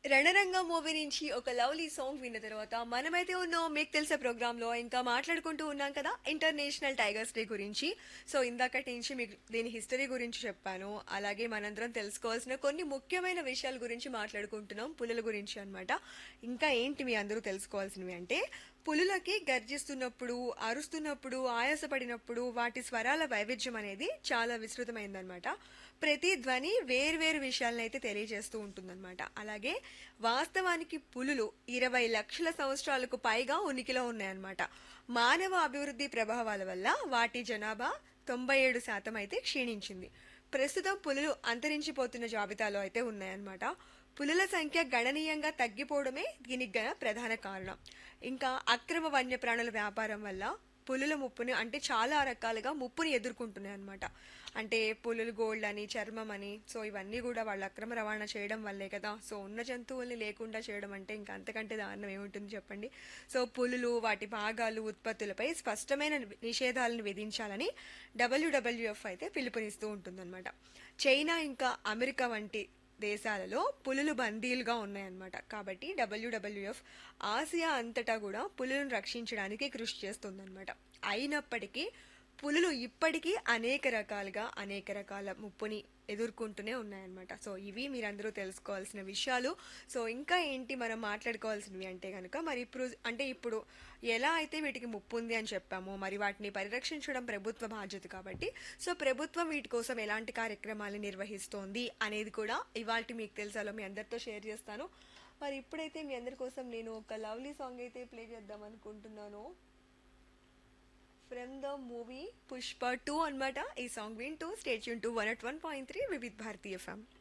రణరంగ movie నుంచి ఒక lovely song విన్న తర్వాత మనమైతే ఉన్నాం మీకు తెలిసే ప్రోగ్రామ్ లో ఇంకా మాట్లాడుకుంటూ ఉన్నాం కదా ఇంటర్నేషనల్ టైగర్స్ డే గురించి సో ఇందాకటి నుంచి మీకు దీని హిస్టరీ గురించి చెప్పాను అలాగే మనందరం తెలుసుకోవాల్సిన కొన్ని ముఖ్యమైన విషయాల గురించి మాట్లాడుకుంటున్నాం పులుల గురించి అన్నమాట ఇంకా ఏంటి మీ అందరూ తెలుసుకోవాల్సినవి అంటే పులులకి గర్జిస్తున్నప్పుడు అరుస్తున్నప్పుడు ఆయాసపడినప్పుడు వాటి స్వరాల వైవిధ్యం అనేది చాలా విస్తృతమైందనమాట ప్రతి ధ్వని వేర్వేరు విషయాలను అయితే తెలియజేస్తూ ఉంటుందన్నమాట అలాగే వాస్తవానికి పులులు ఇరవై లక్షల సంవత్సరాలకు పైగా ఉనికిలో ఉన్నాయన్నమాట మానవ అభివృద్ధి ప్రభావాల వల్ల వాటి జనాభా తొంభై ఏడు శాతం అయితే క్షీణించింది ప్రస్తుతం పులులు అంతరించిపోతున్న జాబితాలో అయితే ఉన్నాయన్నమాట పులుల సంఖ్య గణనీయంగా తగ్గిపోవడమే దీనికి గల ప్రధాన కారణం ఇంకా అక్రమ వన్యప్రాణుల వ్యాపారం వల్ల పులుల ముప్పుని అంటే చాలా రకాలుగా ముప్పుని ఎదుర్కొంటున్నాయి అనమాట అంటే పులులు గోల్డ్ అని చర్మం అని సో ఇవన్నీ కూడా వాళ్ళు అక్రమ రవాణా చేయడం వల్లే కదా సో ఉన్న జంతువుల్ని లేకుండా చేయడం అంటే ఇంకా అంతకంటే దారుణం ఏముంటుంది చెప్పండి సో పులులు వాటి భాగాలు ఉత్పత్తులపై స్పష్టమైన నిషేధాలను విధించాలని డబ్ల్యూడబ్ల్యూఎఫ్ అయితే పిలుపునిస్తూ ఉంటుందన్నమాట చైనా ఇంకా అమెరికా వంటి దేశాలలో పులులు బందీలుగా ఉన్నాయన్నమాట కాబట్టి డబ్ల్యూడబ్ల్యూఎఫ్ ఆసియా అంతటా కూడా పులులను రక్షించడానికి కృషి చేస్తుందన్నమాట అయినప్పటికీ పులులు ఇప్పటికీ అనేక రకాలుగా అనేక రకాల ముప్పుని ఎదుర్కొంటూనే ఉన్నాయన్నమాట సో ఇవి మీరందరూ తెలుసుకోవాల్సిన విషయాలు సో ఇంకా ఏంటి మనం మాట్లాడుకోవాల్సినవి అంటే కనుక మరి ఇప్పుడు అంటే ఇప్పుడు ఎలా అయితే వీటికి ముప్పు ఉంది అని చెప్పామో మరి వాటిని పరిరక్షించడం ప్రభుత్వ బాధ్యత కాబట్టి సో ప్రభుత్వం వీటి కోసం ఎలాంటి కార్యక్రమాలు నిర్వహిస్తోంది అనేది కూడా ఇవాళ మీకు తెలుసాలో మీ అందరితో షేర్ చేస్తాను మరి ఇప్పుడైతే మీ అందరి కోసం నేను ఒక లవ్లీ సాంగ్ అయితే ప్లే చేద్దాం అనుకుంటున్నాను from the movie Pushpa two అనమాట ఈ సాంగ్ వింటూ స్టేట్ యూన్ to one at one point three Vividh Bharati FM